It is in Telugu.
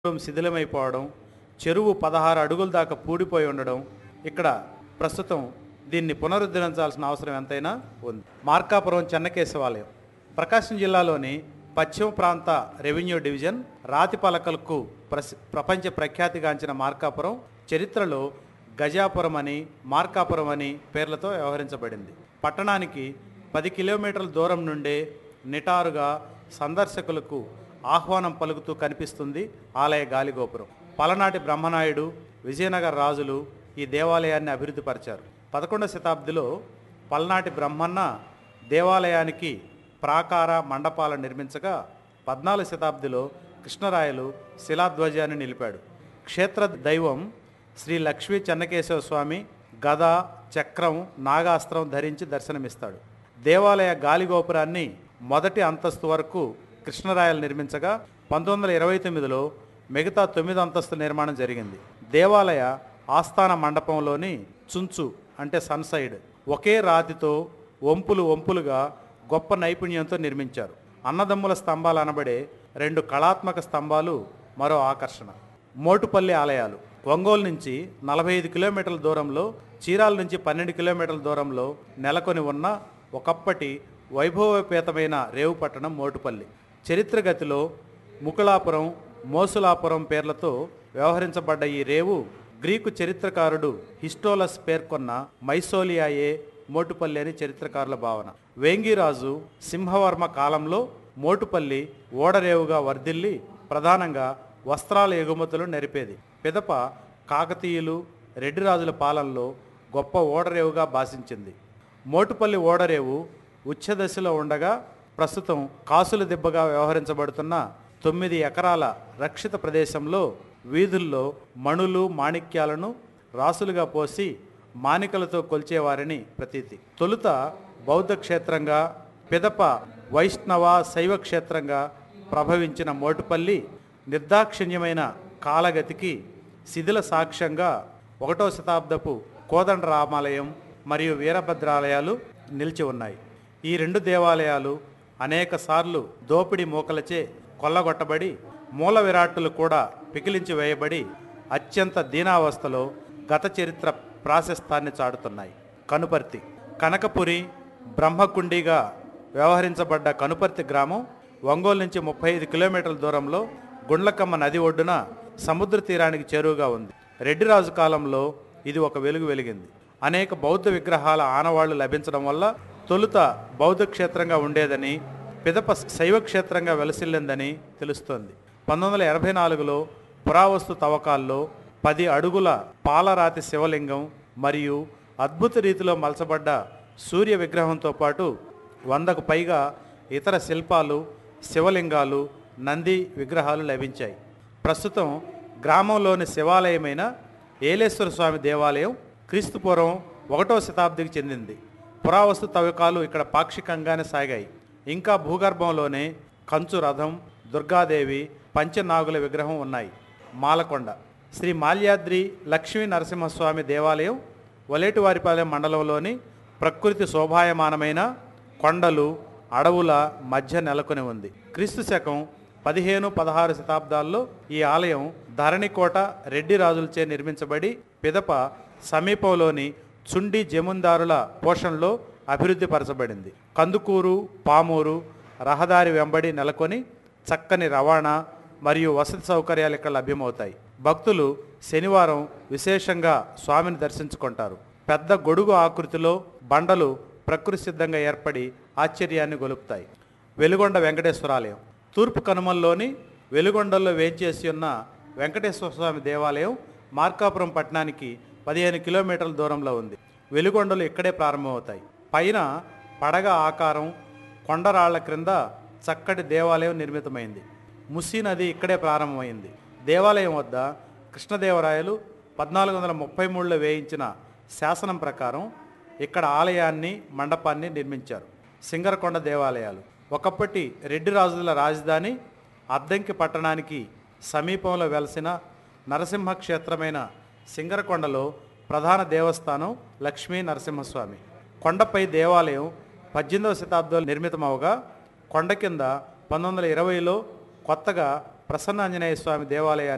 శిథిలమైపోవడం చెరువు పదహారు అడుగుల దాకా పూడిపోయి ఉండడం ఇక్కడ ప్రస్తుతం దీన్ని పునరుద్ధరించాల్సిన అవసరం ఎంతైనా ఉంది మార్కాపురం చెన్నకేశవాలయం ప్రకాశం జిల్లాలోని పశ్చిమ ప్రాంత రెవెన్యూ డివిజన్ రాతి పలకలకు ప్రసి ప్రపంచ ప్రఖ్యాతిగాంచిన మార్కాపురం చరిత్రలో గజాపురం అని మార్కాపురం అని పేర్లతో వ్యవహరించబడింది పట్టణానికి పది కిలోమీటర్ల దూరం నుండే నిటారుగా సందర్శకులకు ఆహ్వానం పలుకుతూ కనిపిస్తుంది ఆలయ గాలిగోపురం పలనాటి బ్రహ్మనాయుడు విజయనగర రాజులు ఈ దేవాలయాన్ని అభివృద్ధి పరిచారు పదకొండవ శతాబ్దిలో పల్నాటి బ్రహ్మన్న దేవాలయానికి ప్రాకార మండపాలను నిర్మించగా పద్నాలుగు శతాబ్దిలో కృష్ణరాయలు శిలాధ్వజాన్ని నిలిపాడు క్షేత్ర దైవం శ్రీ లక్ష్మీ చెన్నకేశవ స్వామి గద చక్రం నాగాస్త్రం ధరించి దర్శనమిస్తాడు దేవాలయ గాలిగోపురాన్ని మొదటి అంతస్తు వరకు కృష్ణరాయలు నిర్మించగా పంతొమ్మిది వందల ఇరవై తొమ్మిదిలో మిగతా తొమ్మిది అంతస్తు నిర్మాణం జరిగింది దేవాలయ ఆస్థాన మండపంలోని చుంచు అంటే సన్సైడ్ ఒకే రాతితో వంపులు వంపులుగా గొప్ప నైపుణ్యంతో నిర్మించారు అన్నదమ్ముల స్తంభాలు అనబడే రెండు కళాత్మక స్తంభాలు మరో ఆకర్షణ మోటుపల్లి ఆలయాలు ఒంగోలు నుంచి నలభై ఐదు కిలోమీటర్ల దూరంలో చీరాల నుంచి పన్నెండు కిలోమీటర్ల దూరంలో నెలకొని ఉన్న ఒకప్పటి వైభవపేతమైన రేవు పట్టణం మోటుపల్లి చరిత్రగతిలో ముకుళాపురం మోసులాపురం పేర్లతో వ్యవహరించబడ్డ ఈ రేవు గ్రీకు చరిత్రకారుడు హిస్టోలస్ పేర్కొన్న మైసోలియాయే మోటుపల్లి అని చరిత్రకారుల భావన వేంగిరాజు సింహవర్మ కాలంలో మోటుపల్లి ఓడరేవుగా వర్ధిల్లి ప్రధానంగా వస్త్రాల ఎగుమతులు నెరిపేది పిదప కాకతీయులు రెడ్డి రాజుల పాలనలో గొప్ప ఓడరేవుగా భాషించింది మోటుపల్లి ఓడరేవు ఉచ్చదశలో ఉండగా ప్రస్తుతం కాసుల దిబ్బగా వ్యవహరించబడుతున్న తొమ్మిది ఎకరాల రక్షిత ప్రదేశంలో వీధుల్లో మణులు మాణిక్యాలను రాసులుగా పోసి మానికలతో కొల్చేవారని ప్రతీతి తొలుత బౌద్ధ క్షేత్రంగా పిదప వైష్ణవ శైవ క్షేత్రంగా ప్రభవించిన మోటుపల్లి నిర్దాక్షిణ్యమైన కాలగతికి శిథిల సాక్ష్యంగా ఒకటో శతాబ్దపు కోదండ రామాలయం మరియు వీరభద్రాలయాలు నిలిచి ఉన్నాయి ఈ రెండు దేవాలయాలు అనేక సార్లు దోపిడీ మూకలచే కొల్లగొట్టబడి మూల విరాట్టులు కూడా పికిలించి వేయబడి అత్యంత దీనావస్థలో గత చరిత్ర ప్రాశస్తాన్ని చాటుతున్నాయి కనుపర్తి కనకపురి బ్రహ్మకుండిగా వ్యవహరించబడ్డ కనుపర్తి గ్రామం ఒంగోలు నుంచి ముప్పై ఐదు కిలోమీటర్ల దూరంలో గుండ్లకమ్మ నది ఒడ్డున సముద్ర తీరానికి చేరువగా ఉంది రెడ్డిరాజు కాలంలో ఇది ఒక వెలుగు వెలిగింది అనేక బౌద్ధ విగ్రహాల ఆనవాళ్లు లభించడం వల్ల తొలుత బౌద్ధ క్షేత్రంగా ఉండేదని పిదప శైవ క్షేత్రంగా వెలసిల్లిందని తెలుస్తోంది పంతొమ్మిది వందల ఎనభై నాలుగులో పురావస్తు తవ్వకాల్లో పది అడుగుల పాలరాతి శివలింగం మరియు అద్భుత రీతిలో మలచబడ్డ సూర్య విగ్రహంతో పాటు వందకు పైగా ఇతర శిల్పాలు శివలింగాలు నంది విగ్రహాలు లభించాయి ప్రస్తుతం గ్రామంలోని శివాలయమైన ఏలేశ్వర స్వామి దేవాలయం క్రీస్తుపూర్వం ఒకటో శతాబ్దికి చెందింది పురావస్తు తవ్వకాలు ఇక్కడ పాక్షికంగానే సాగాయి ఇంకా భూగర్భంలోనే కంచు రథం దుర్గాదేవి పంచనాగుల విగ్రహం ఉన్నాయి మాలకొండ శ్రీ మాల్యాద్రి లక్ష్మీ నరసింహస్వామి దేవాలయం వలేటివారిపాలెం మండలంలోని ప్రకృతి శోభాయమానమైన కొండలు అడవుల మధ్య నెలకొని ఉంది క్రీస్తు శకం పదిహేను పదహారు శతాబ్దాల్లో ఈ ఆలయం ధరణికోట రెడ్డి రాజులచే నిర్మించబడి పిదప సమీపంలోని చుండి జమీందారుల పోషణలో అభివృద్ధి పరచబడింది కందుకూరు పామూరు రహదారి వెంబడి నెలకొని చక్కని రవాణా మరియు వసతి సౌకర్యాలు ఇక్కడ లభ్యమవుతాయి భక్తులు శనివారం విశేషంగా స్వామిని దర్శించుకుంటారు పెద్ద గొడుగు ఆకృతిలో బండలు ప్రకృతి సిద్ధంగా ఏర్పడి ఆశ్చర్యాన్ని గొలుపుతాయి వెలుగొండ వెంకటేశ్వరాలయం తూర్పు కనుమల్లోని వెలుగొండల్లో వేంచేసి ఉన్న వెంకటేశ్వర స్వామి దేవాలయం మార్కాపురం పట్టణానికి పదిహేను కిలోమీటర్ల దూరంలో ఉంది వెలుగొండలు ఇక్కడే ప్రారంభమవుతాయి పైన పడగ ఆకారం కొండరాళ్ల క్రింద చక్కటి దేవాలయం నిర్మితమైంది ముసి నది ఇక్కడే ప్రారంభమైంది దేవాలయం వద్ద కృష్ణదేవరాయలు పద్నాలుగు వందల ముప్పై మూడులో వేయించిన శాసనం ప్రకారం ఇక్కడ ఆలయాన్ని మండపాన్ని నిర్మించారు సింగరకొండ దేవాలయాలు ఒకప్పటి రెడ్డి రాజుల రాజధాని అద్దంకి పట్టణానికి సమీపంలో వెలసిన నరసింహ క్షేత్రమైన సింగరకొండలో ప్రధాన దేవస్థానం లక్ష్మీ నరసింహస్వామి కొండపై దేవాలయం పద్దెనిమిదవ శతాబ్దంలో నిర్మితమవగా కొండ కింద పంతొమ్మిది వందల ఇరవైలో కొత్తగా ప్రసన్నాంజనేయ స్వామి దేవాలయాన్ని